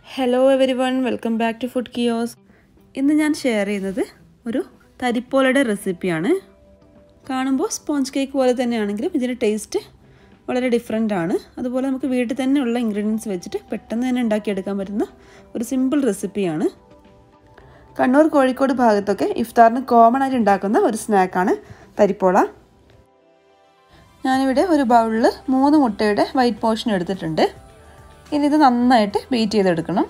hello everyone welcome back to food kiosk ഇന്ന് ഞാൻ share ചെയ്യുന്നത് ഒരു തരിപ്പോലയുടെ റെസിപ്പിയാണ് കാണുമ്പോൾ സ്പോഞ്ച് കേക്ക് പോലെ തന്നെയാണെങ്കിലും ഇതിൻ്റെ ടേസ്റ്റ് വളരെ ഡിഫറെൻ്റ് ആണ് അതുപോലെ നമുക്ക് വീട്ടിൽ തന്നെ ഉള്ള ഇൻഗ്രീഡിയൻസ് വെച്ചിട്ട് പെട്ടെന്ന് തന്നെ ഉണ്ടാക്കിയെടുക്കാൻ പറ്റുന്ന ഒരു സിമ്പിൾ റെസിപ്പിയാണ് കണ്ണൂർ കോഴിക്കോട് ഭാഗത്തൊക്കെ ഇഫ്താറിന് കോമൺ ആയിട്ട് ഉണ്ടാക്കുന്ന ഒരു സ്നാക്കാണ് തരിപ്പോള ഞാനിവിടെ ഒരു ബൗളിൽ മൂന്ന് മുട്ടയുടെ വൈറ്റ് പോർഷൻ എടുത്തിട്ടുണ്ട് ഇനി ഇത് നന്നായിട്ട് ബീറ്റ് ചെയ്തെടുക്കണം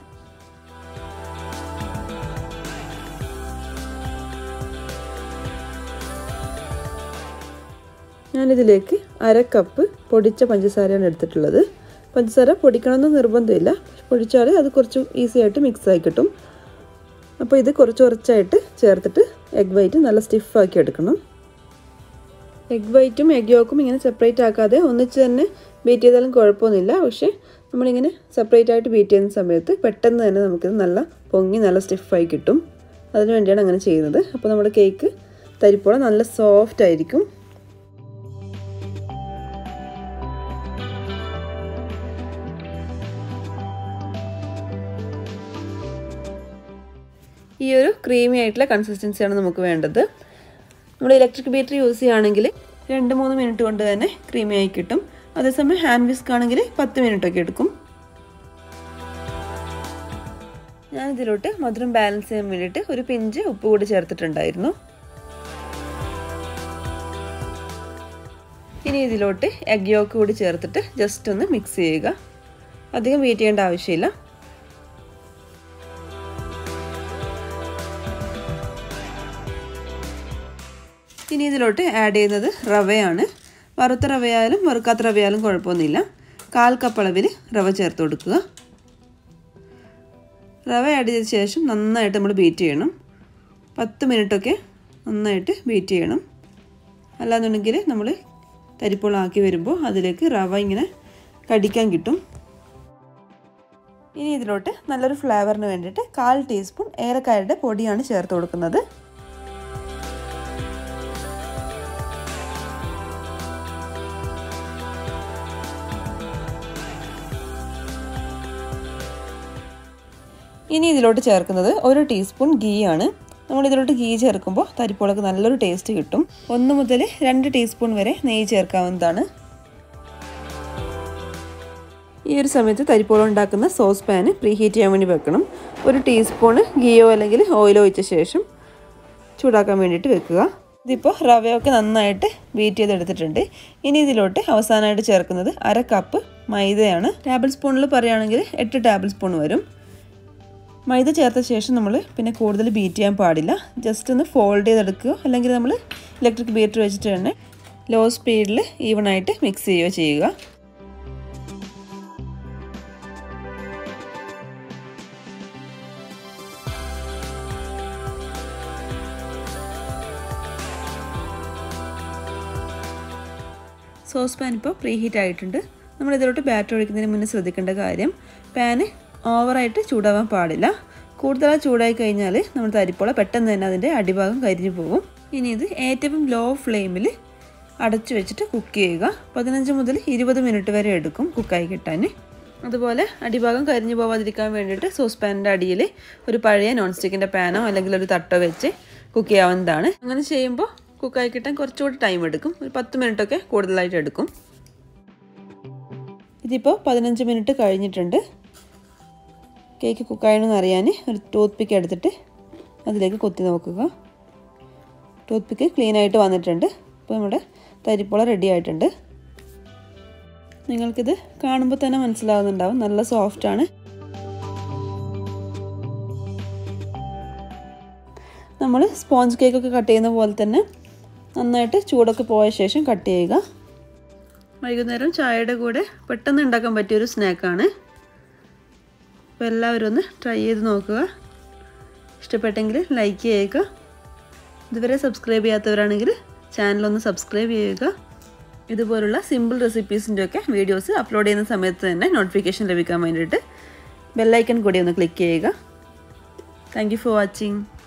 ഞാനിതിലേക്ക് അര കപ്പ് പൊടിച്ച പഞ്ചസാരയാണ് എടുത്തിട്ടുള്ളത് പഞ്ചസാര പൊടിക്കണമെന്ന് നിർബന്ധമില്ല പൊടിച്ചാൽ അത് കുറച്ച് ഈസി ആയിട്ട് മിക്സ് ആയി കിട്ടും അപ്പോൾ ഇത് കുറച്ച് കുറച്ചായിട്ട് ചേർത്തിട്ട് എഗ് വൈറ്റ് നല്ല സ്റ്റിഫാക്കി എടുക്കണം എഗ് വൈറ്റും എഗ് യോക്കും ഇങ്ങനെ സെപ്പറേറ്റ് ആക്കാതെ ഒന്നിച്ച് തന്നെ ബീറ്റ് ചെയ്താലും കുഴപ്പമൊന്നുമില്ല പക്ഷേ നമ്മളിങ്ങനെ സെപ്പറേറ്റ് ആയിട്ട് ബീറ്റ് ചെയ്യുന്ന സമയത്ത് പെട്ടെന്ന് തന്നെ നമുക്കിത് നല്ല പൊങ്ങി നല്ല സ്റ്റിഫായി കിട്ടും അതിന് വേണ്ടിയാണ് അങ്ങനെ ചെയ്യുന്നത് അപ്പോൾ നമ്മുടെ കേക്ക് തരിപ്പോള നല്ല സോഫ്റ്റ് ആയിരിക്കും ഈ ഒരു ക്രീമി ആയിട്ടുള്ള കൺസിസ്റ്റൻസിയാണ് നമുക്ക് വേണ്ടത് നമ്മൾ ഇലക്ട്രിക് ബീറ്റർ യൂസ് ചെയ്യുകയാണെങ്കിൽ രണ്ട് മൂന്ന് മിനിറ്റ് കൊണ്ട് തന്നെ ക്രീമി ആയി കിട്ടും അതേസമയം ഹാൻഡ് വിസ്ക് ആണെങ്കിൽ പത്ത് മിനിറ്റൊക്കെ എടുക്കും ഞാൻ ഇതിലോട്ട് മധുരം ബാലൻസ് ചെയ്യാൻ വേണ്ടിയിട്ട് ഒരു പിഞ്ച് ഉപ്പ് കൂടി ചേർത്തിട്ടുണ്ടായിരുന്നു ഇനി ഇതിലോട്ട് എഗ് യോക്ക് കൂടി ചേർത്തിട്ട് ജസ്റ്റ് ഒന്ന് മിക്സ് ചെയ്യുക അധികം വെയിറ്റ് ചെയ്യേണ്ട ആവശ്യമില്ല ഇനി ഇതിലോട്ട് ആഡ് ചെയ്യുന്നത് റവയാണ് വറുത്ത റവയായാലും വറുക്കാത്ത റവയായാലും കുഴപ്പമൊന്നുമില്ല കാൽ കപ്പ് അളവിൽ റവ ചേർത്ത് കൊടുക്കുക റവ ആഡ് ചെയ്ത ശേഷം നന്നായിട്ട് നമ്മൾ ബീറ്റ് ചെയ്യണം പത്ത് മിനിറ്റൊക്കെ നന്നായിട്ട് ബീറ്റ് ചെയ്യണം അല്ലാന്നുണ്ടെങ്കിൽ നമ്മൾ തരിപ്പോളാക്കി വരുമ്പോൾ അതിലേക്ക് റവ ഇങ്ങനെ കടിക്കാൻ കിട്ടും ഇനി ഇതിലോട്ട് നല്ലൊരു ഫ്ലേവറിന് വേണ്ടിയിട്ട് കാൽ ടീസ്പൂൺ ഏലക്കായയുടെ പൊടിയാണ് ചേർത്ത് കൊടുക്കുന്നത് ഇനി ഇതിലോട്ട് ചേർക്കുന്നത് ഒരു ടീസ്പൂൺ ഗീ ആണ് നമ്മൾ ഇതിലോട്ട് ഗീ ചേർക്കുമ്പോൾ തരിപ്പോളക്ക് നല്ലൊരു ടേസ്റ്റ് കിട്ടും ഒന്ന് മുതൽ രണ്ട് ടീസ്പൂൺ വരെ നെയ്യ് ചേർക്കാവുന്നതാണ് ഈ ഒരു സമയത്ത് തരിപ്പോളം ഉണ്ടാക്കുന്ന സോസ് പാന് പ്രീ ഹീറ്റ് ചെയ്യാൻ വേണ്ടി വെക്കണം ഒരു ടീസ്പൂണ് ഗീയോ അല്ലെങ്കിൽ ഓയിലോ ഒഴിച്ച ശേഷം ചൂടാക്കാൻ വേണ്ടിയിട്ട് വെക്കുക ഇതിപ്പോൾ റവയൊക്കെ നന്നായിട്ട് ബീറ്റ് ചെയ്തെടുത്തിട്ടുണ്ട് ഇനി ഇതിലോട്ട് അവസാനമായിട്ട് ചേർക്കുന്നത് അര കപ്പ് മൈദയാണ് ടേബിൾ സ്പൂണിൽ പറയുകയാണെങ്കിൽ എട്ട് ടേബിൾ സ്പൂൺ വരും മൈദ ചേർത്ത ശേഷം നമ്മൾ പിന്നെ കൂടുതൽ ബീറ്റ് ചെയ്യാൻ പാടില്ല ജസ്റ്റ് ഒന്ന് ഫോൾഡ് ചെയ്തെടുക്കുക അല്ലെങ്കിൽ നമ്മൾ ഇലക്ട്രിക് ബീറ്റർ വെച്ചിട്ട് തന്നെ ലോ സ്പീഡിൽ ഈവണായിട്ട് മിക്സ് ചെയ്യുകയോ ചെയ്യുക സോസ് പാൻ ഇപ്പോൾ പ്രീ ഹീറ്റ് ആയിട്ടുണ്ട് നമ്മൾ ഇതിലോട്ട് ബാറ്റർ ഒഴിക്കുന്നതിന് മുന്നേ ശ്രദ്ധിക്കേണ്ട കാര്യം പാന് ഓവറായിട്ട് ചൂടാവാൻ പാടില്ല കൂടുതലായി ചൂടായി കഴിഞ്ഞാൽ നമ്മൾ തരിപ്പോള പെട്ടെന്ന് തന്നെ അതിൻ്റെ അടിഭാഗം കരിഞ്ഞു പോകും ഇനി ഇത് ഏറ്റവും ലോ ഫ്ലെയിമിൽ അടച്ചു വെച്ചിട്ട് കുക്ക് ചെയ്യുക പതിനഞ്ച് മുതൽ ഇരുപത് മിനിറ്റ് വരെ എടുക്കും കുക്കായി കിട്ടാൻ അതുപോലെ അടിഭാഗം കരിഞ്ഞു പോവാതിരിക്കാൻ വേണ്ടിയിട്ട് സോസ് പാനിൻ്റെ അടിയിൽ ഒരു പഴയ നോൺ സ്റ്റിക്കിൻ്റെ പാനോ അല്ലെങ്കിൽ ഒരു തട്ടോ വെച്ച് കുക്ക് ചെയ്യാവുന്നതാണ് അങ്ങനെ ചെയ്യുമ്പോൾ കുക്കായി കിട്ടാൻ കുറച്ചുകൂടി ടൈം എടുക്കും ഒരു പത്ത് മിനിറ്റൊക്കെ കൂടുതലായിട്ട് എടുക്കും ഇതിപ്പോൾ പതിനഞ്ച് മിനിറ്റ് കഴിഞ്ഞിട്ടുണ്ട് കേക്ക് കുക്കായണമെന്ന് അറിയാൻ ഒരു ടൂത്ത് പിക്ക് എടുത്തിട്ട് അതിലേക്ക് കൊത്തി നോക്കുക ടൂത്ത് പിക്ക് ക്ലീൻ ആയിട്ട് വന്നിട്ടുണ്ട് അപ്പോൾ നമ്മുടെ തരിപ്പോള റെഡി ആയിട്ടുണ്ട് നിങ്ങൾക്കിത് കാണുമ്പോൾ തന്നെ മനസ്സിലാവുന്നുണ്ടാവും നല്ല സോഫ്റ്റാണ് നമ്മൾ സ്പോഞ്ച് കേക്കൊക്കെ കട്ട് ചെയ്യുന്ന പോലെ തന്നെ നന്നായിട്ട് ചൂടൊക്കെ പോയ ശേഷം കട്ട് ചെയ്യുക വൈകുന്നേരം ചായയുടെ കൂടെ പെട്ടെന്ന് ഉണ്ടാക്കാൻ പറ്റിയൊരു സ്നാക്കാണ് അപ്പോൾ എല്ലാവരും ഒന്ന് ട്രൈ ചെയ്ത് നോക്കുക ഇഷ്ടപ്പെട്ടെങ്കിൽ ലൈക്ക് ചെയ്യുക ഇതുവരെ സബ്സ്ക്രൈബ് ചെയ്യാത്തവരാണെങ്കിൽ ചാനലൊന്ന് സബ്സ്ക്രൈബ് ചെയ്യുക ഇതുപോലുള്ള സിമ്പിൾ റെസിപ്പീസിൻ്റെ ഒക്കെ വീഡിയോസ് അപ്ലോഡ് ചെയ്യുന്ന സമയത്ത് തന്നെ നോട്ടിഫിക്കേഷൻ ലഭിക്കാൻ വേണ്ടിയിട്ട് ബെല്ലൈക്കൺ കൂടി ഒന്ന് ക്ലിക്ക് ചെയ്യുക താങ്ക് ഫോർ വാച്ചിങ്